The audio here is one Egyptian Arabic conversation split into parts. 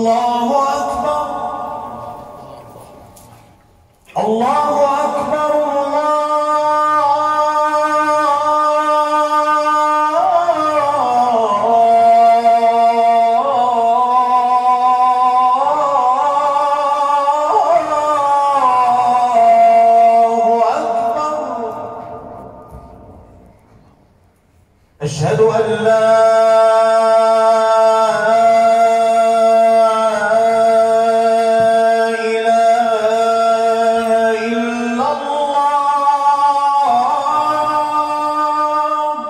الله أكبر الله أكبر الله أكبر أشهد أن لا إله إلا الله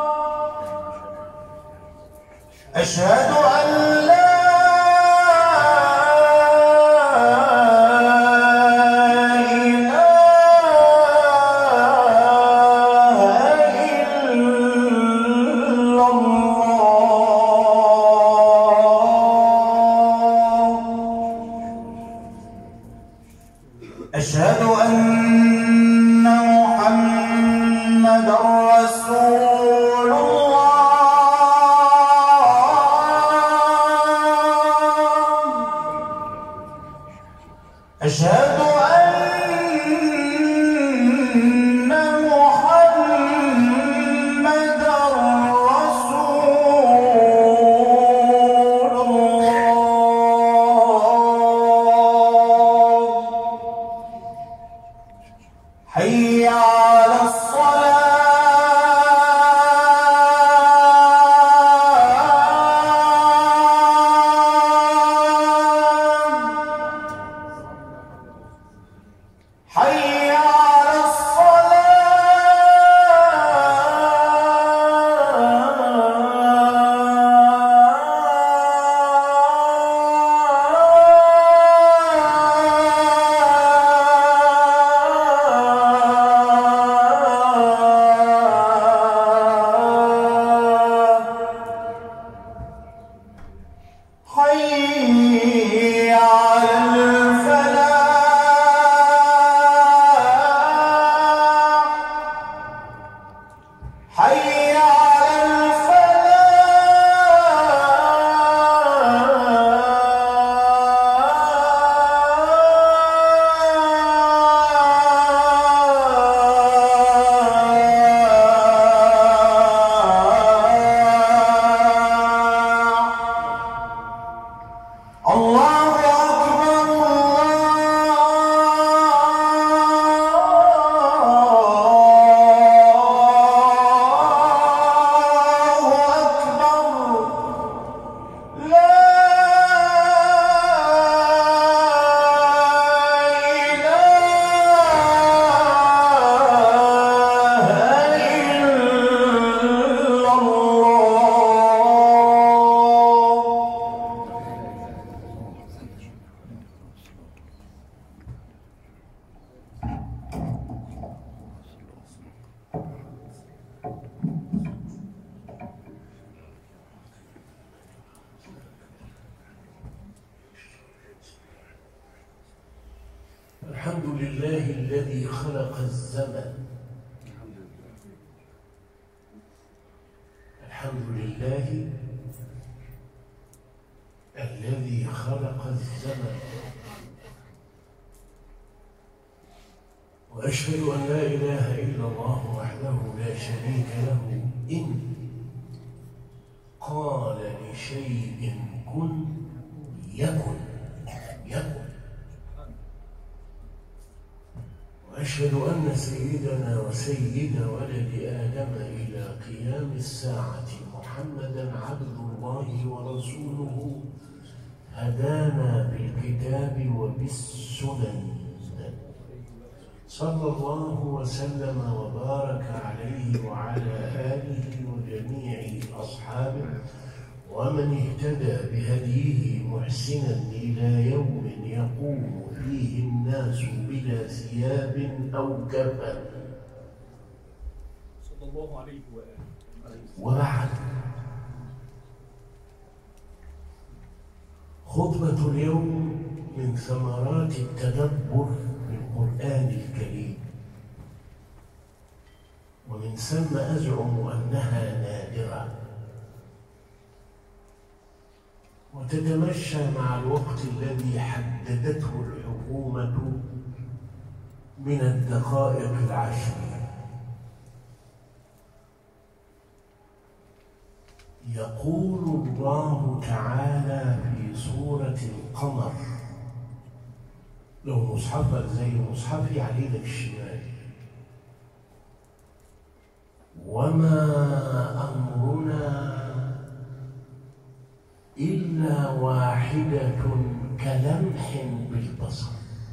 أشهد أن لا إله إلا الله أشهد أن محمد رسول الله أشهد أن محمد رسول الله حي على الصلاة حي على الصلاة حي على الفلاح حي على الفلاح الله أكبر الله أكبر لا إله إلا الله الحمد لله الذي خلق الزمن الحمد لله الذي خلق الزمن وأشهد أن لا إله إلا الله وحده لا شريك له إن قال لشيء كن يكن يكن وأشهد أن سيدنا وسيد ولد آدم إلى قيام الساعة محمدا عبد الله ورسوله هدانا بالكتاب وبالسنن صلى الله وسلم وبارك عليه وعلى آله وجميع أصحابه ومن اهتدى بهديه محسنا إلى يوم يقوم فيه الناس بلا ثياب أو كفن صلى الله عليه وآله وبعد خطبة اليوم من ثمرات التدبر في القرآن الكريم ومن ثم أزعم أنها نادرة تتمشى مع الوقت الذي حددته الحكومة من الدقائق العشر يقول الله تعالى في سورة القمر لو مصحفك زي مصحفي على ايدك الشمال وما أمرنا إلا واحدة كلمح بالبصر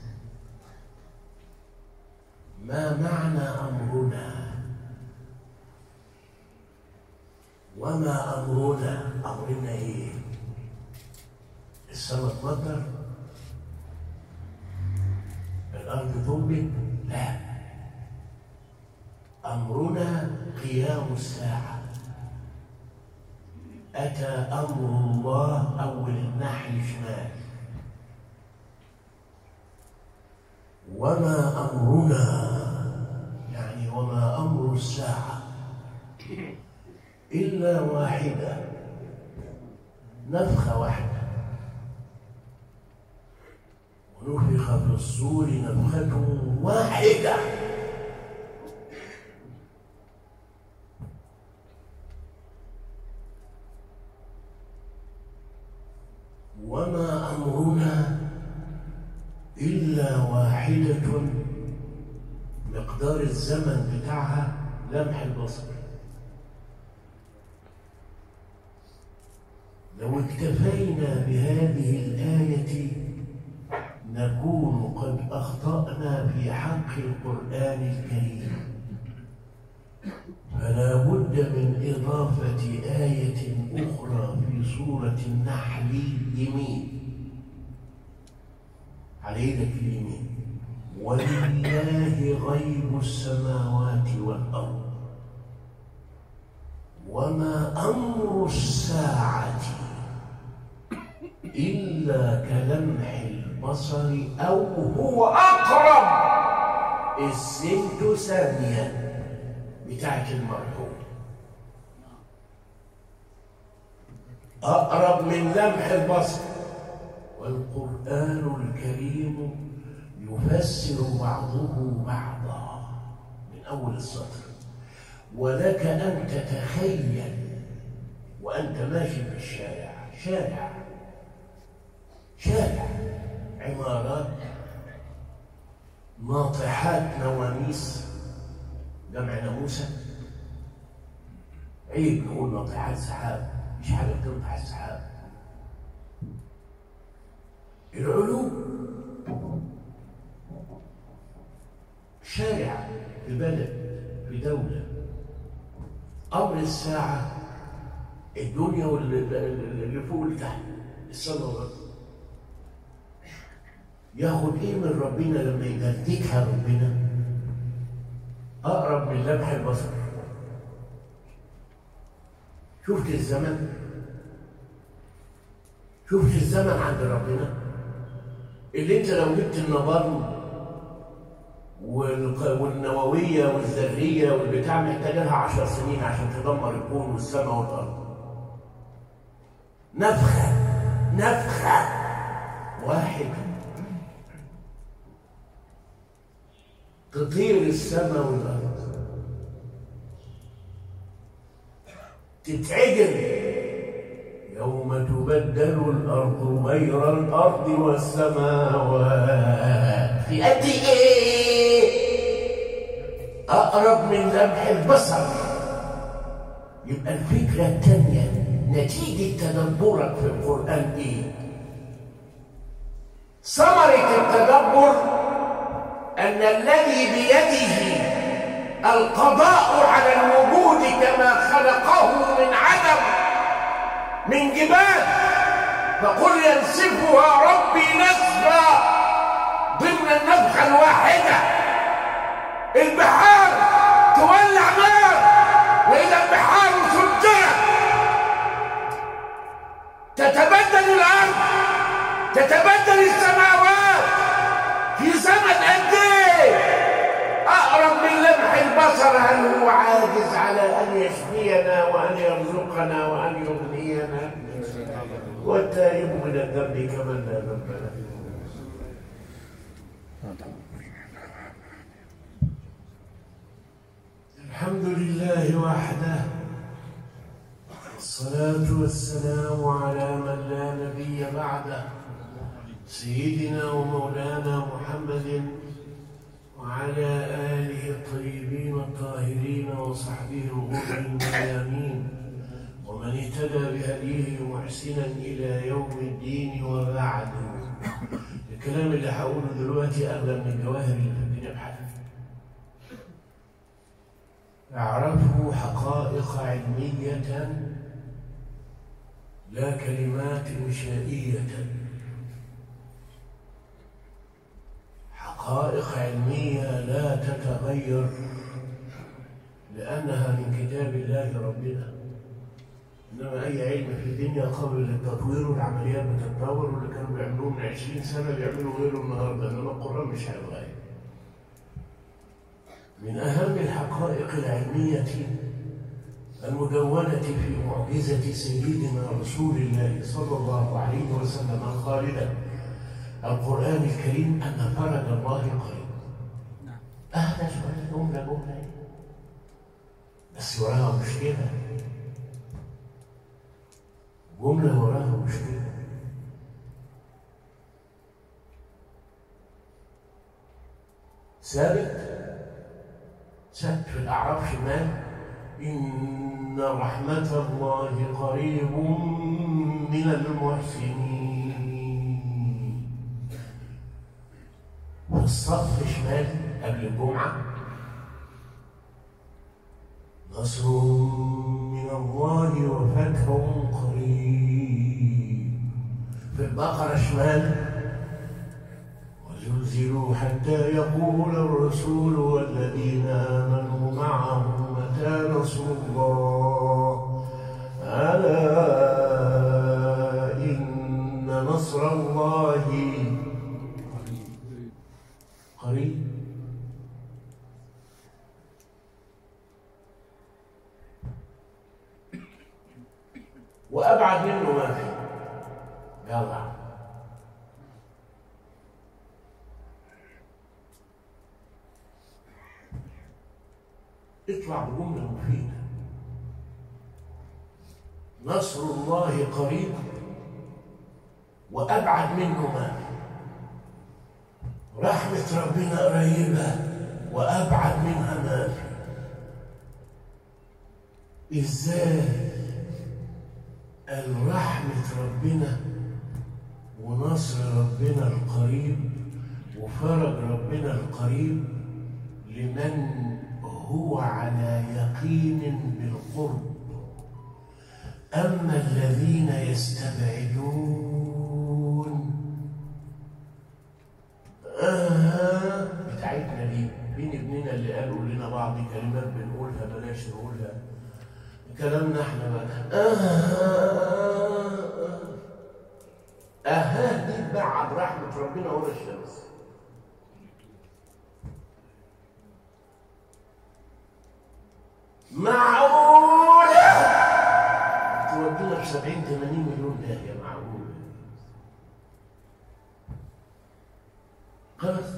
ما معنى أمرنا وما أمرنا أمرنا إيه السماء تمطر الأرض تنبت لا أمرنا قيام الساعة أتى أمر الله أول النحل شمال وما أمرنا يعني وما أمر الساعة إلا واحدة نفخة واحدة ونفخ في الصور نفخة واحدة وما أمرنا إلا واحدة مقدار الزمن بتاعها لمح البصر لو اكتفينا بهذه الآية نكون قد أخطأنا في حق القرآن الكريم فلا بد من إضافة آية أخرى في سورة النحل يمين على يدك اليمين ولله غيب السماوات والأرض وما أمر الساعة إلا كلمح البصر أو هو أقرب السنت ثانية بتاعت المرحوم أقرب من لمح البصر والقرآن الكريم يفسر بعضه بعضا من أول السطر ولك أن تتخيل وأنت ماشي في الشارع شارع شارع عمارات ناطحات نواميس جمع ناموسة عيب نقول ناطحات سحاب مش حاجة بتنطح السحاب العلوم شارع في بلد في دولة أمر الساعة الدنيا واللي فوق واللي تحت السماء والأرض ياخد ايه من ربنا لما يدركها ربنا اقرب من لمح البصر شفت الزمن شفت الزمن عند ربنا اللي انت لو جبت النظام والق- والنوويه والذريه والبتاع محتاجه لها 10 سنين عشان تدمر الكون والسماء والارض نفخه نفخه واحده تطير السماء والارض تتعجل يوم تبدل الارض غير الارض والسماوات في قد ايه اقرب من لمح البصر يبقى الفكره الثانيه نتيجه تدبرك في القران ايه ثمره التدبر أن الذي بيده القضاء على الوجود كما خلقه من عدم من جبال فقل ينسفها ربي نسفا ضمن النفخة الواحدة البحار تولع نار وإذا البحار سجرت تتبدل الأرض تتبدل السماوات في زمن قد ايه اقرب من لمح البصر هل هو عاجز على ان يشفينا وان يرزقنا وان يغنينا والتائب من الذنب كمن لا ذنب له الحمد لله وحده والصلاة والسلام على من لا نبي بعده سيدنا ومولانا محمد وعلى آله الطيبين الطاهرين وصحبه الغر الميامين ومن اهتدى بهديه محسنا إلى يوم الدين وبعد الكلام اللي هقوله دلوقتي أغلى من الجواهر اللي في نبحث اعرفوا حقائق علمية لا كلمات إنشائية حقائق علمية لا تتغير لأنها من كتاب الله ربنا إنما أي علم في الدنيا قبل التطوير والعمليات بتتطور واللي كانوا بيعملوه من 20 سنة بيعملوا غيره النهاردة إنما القرآن مش هيتغير من أهم الحقائق العلمية المدونة في معجزة سيدنا رسول الله صلى الله عليه وسلم خالدا القرآن الكريم أن فرج الله قريب أهدى شوية جملة جملة بس وراها مشكلة جملة وراها مشكلة ثابت ثابت في الأعراف شمال إن رحمة الله قريب من المحسنين في الصف شمال قبل الجمعة نصر من الله وفتح قريب في البقرة شمال وزلزلوا حتى يقول الرسول والذين آمنوا معه متى نصر الله ألا إن نصر الله قريب وأبعد منه ما في يلا اطلع بجملة مفيدة نصر الله قريب وأبعد منه ما في رحمة ربنا قريبة وأبعد منها ما في إزاي الرحمة ربنا ونصر ربنا القريب وفرج ربنا القريب لمن هو على يقين بالقرب أما الذين يستبعدون آه بتاعتنا دي بين ابننا اللي قالوا لنا بعض كلمات بنقولها بلاش نقولها كلامنا احنا بقى آه آه دي تبعد رحمة ربنا ورا الشمس معقولة تودينا في 70 80 مليون داهية معقولة خلاص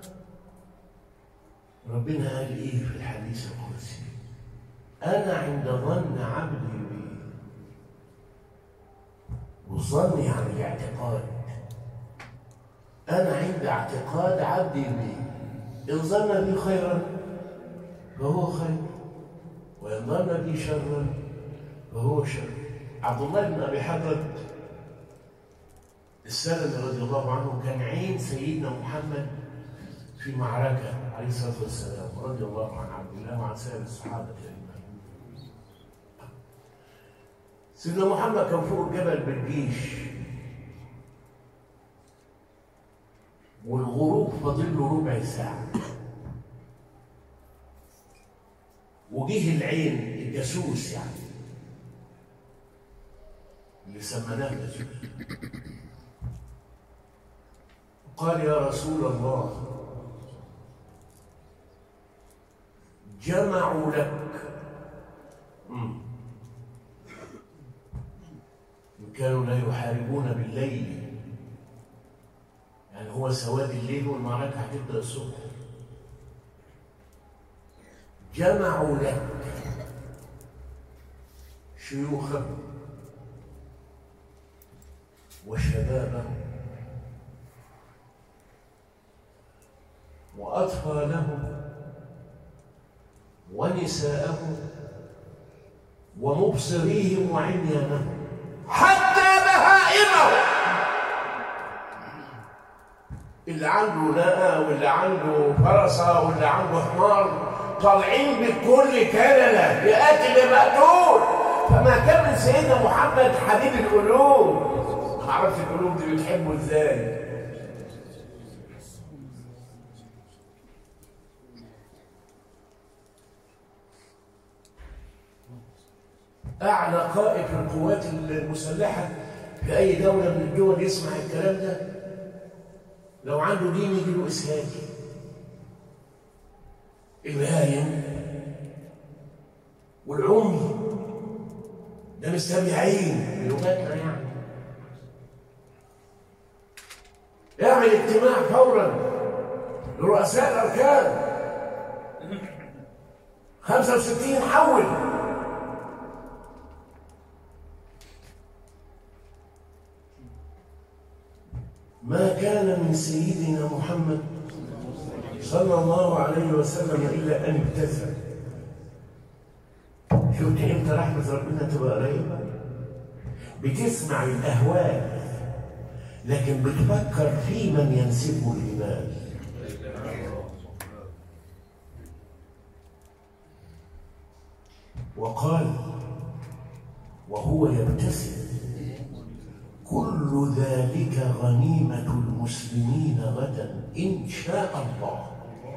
ربنا قال ايه في الحديث القدسي انا عند ظن عبدي بي والظن يعني الاعتقاد انا عند اعتقاد عبدي بي ان ظن بي خيرا فهو خير وإن ظن بي شرا فهو شر عبد الله بن أبي حضرة السلمي رضي الله عنه كان عين سيدنا محمد في معركة عليه الصلاة والسلام رضي الله عن عبد الله وعن سائر الصحابة أجمعين سيدنا محمد كان فوق الجبل بالجيش والغروب فاضل له ربع ساعة وجه العين الجاسوس يعني اللي سميناه جاسوس قال يا رسول الله جمعوا لك مم. كانوا لا يحاربون بالليل يعني هو سواد الليل والمعركة هتبدأ الصبح جمعوا لك شيوخهم وشبابهم وأطفالهم ونساءهم ومبصريهم وعميانهم حتى بهائمهم اللي عنده ناقة واللي عنده فرسة واللي عنده حمار طالعين بكل كللة بقاتل مقتول فما كان من سيدنا محمد حبيب القلوب ما اعرفش القلوب دي بتحبه ازاي اعلى قائد في القوات المسلحه في اي دوله من الدول يسمع الكلام ده لو عنده دين يجي له اسهال البهايم والعمي ده مستبيعين بلغتنا يعني اعمل اجتماع فورا لرؤساء الاركان 65 حول ما كان من سيدنا محمد صلى الله عليه وسلم الا ان ابتسم شفت امتى رحمه ربنا تبقى قريبه بتسمع الاهوال لكن بتفكر في من ينسبه الايمان وقال وهو يبتسم كل ذلك غنيمة المسلمين غدا إن شاء الله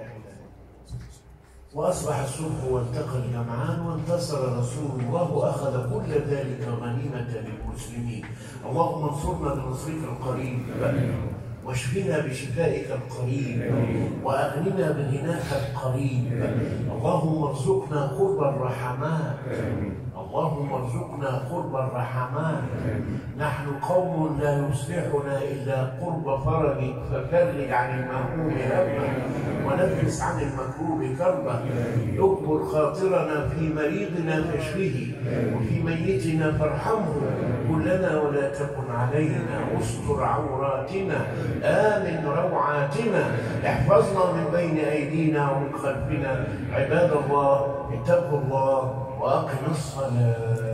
وأصبح الصبح والتقى الجمعان وانتصر رسول الله وأخذ كل ذلك غنيمة للمسلمين اللهم انصرنا بنصرك القريب واشفنا بشفائك القريب وأغننا بغناك القريب اللهم ارزقنا قرب الرحمات اللهم ارزقنا قرب الرحمات نحن قوم لا يصلحنا إلا قرب فرجك ففرج عن المهموم همه ونفس عن المكروب كربه اكبر خاطرنا في مريضنا فاشفه وفي ميتنا فارحمه كلنا ولا تكن علينا استر عوراتنا آمن روعاتنا احفظنا من بين أيدينا ومن خلفنا عباد الله اتقوا الله وأقم الصلاة